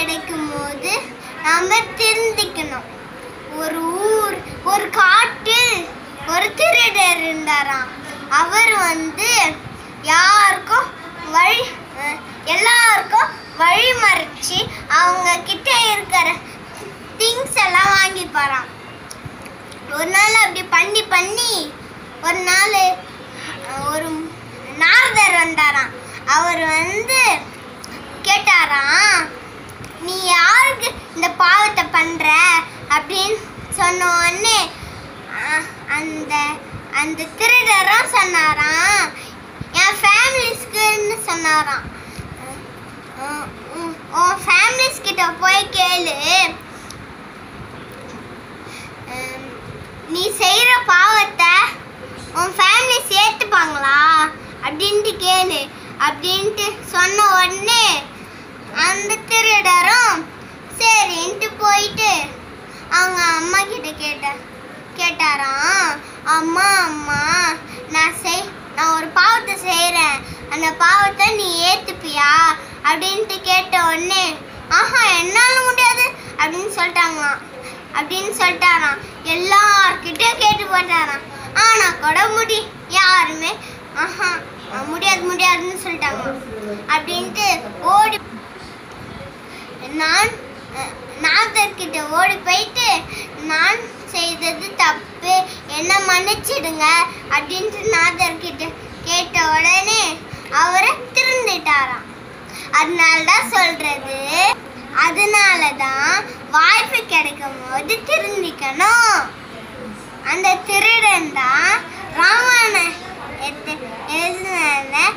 கிடைக்கும் போது நாம திருந்திக்கணும் ஒரு ஊர் ஒரு காட்டில் ஒரு திருடர் இருந்தாராம் அவர் வந்து யாருக்கும் வழி அஹ், எல்லாருக்கும் வழி மறைச்சு அவங்க கிட்ட இருக்கிற திங்ஸ் எல்லாம் வாங்கிப்பாராம் ஒரு நாள் அப்படி பண்ணி பண்ணி ஒரு நாள் அஹ், ஒரு நாரதர் வந்தாராம் அவர் வந்து கேட்டாராம் நீ யாருக்கு இந்த பாவத்தை பண்ற அப்படின்னு சொன்ன உடனே அஹ், அந்த அந்த திருடரும் சொன்னாராம் என் ஃபேமிலிஸ்க்குன்னு சொன்னாராம் அஹ், உன் உன் ஃபேமிலிஸ் கிட்ட போய் கேளு அஹ், நீ செய்யற பாவத்தை உன் ஃபேமிலி சேர்த்துப்பாங்களா அப்படின்ட்டு கேளு அப்படின்ட்டு சொன்ன உடனே அந்த திருடரும் சரின்ட்டு போயிட்டு அவங்க அம்மா கிட்ட கேட்ட கேட்டாராம் அம்மா அம்மா நான் செய் நான் ஒரு பாவத்தை செய்கிறேன் அந்த பாவத்தை நீ ஏத்துப்பியா அப்படின்ட்டு கேட்ட உடனே ஆஹா என்னால முடியாது அப்படின்னு சொல்லிட்டாங்களாம் அப்படின்னு சொல்லிட்டாராம் எல்லார்கிட்டயும் கேட்டு போட்டாராம் ஆனா கூட முடி யாருமே ஆஹா முடியாது முடியாதுன்னு சொல்லிட்டாங்க அப்படின்ட்டு ஓடி நான் நாதர்கிட்ட ஓடி போயிட்டு நான் செய்தது தப்பு என்ன மன்னிச்சிடுங்க அப்படின்ட்டு நாதர்கிட்ட கேட்ட உடனே அவரை திருந்திட்டாராம் அதனால தான் சொல்றது அதனால தான் வாய்ப்பு கிடைக்கும் போது திருந்திக்கணும் அந்த திருடன் தான் ராமாயண எழுதின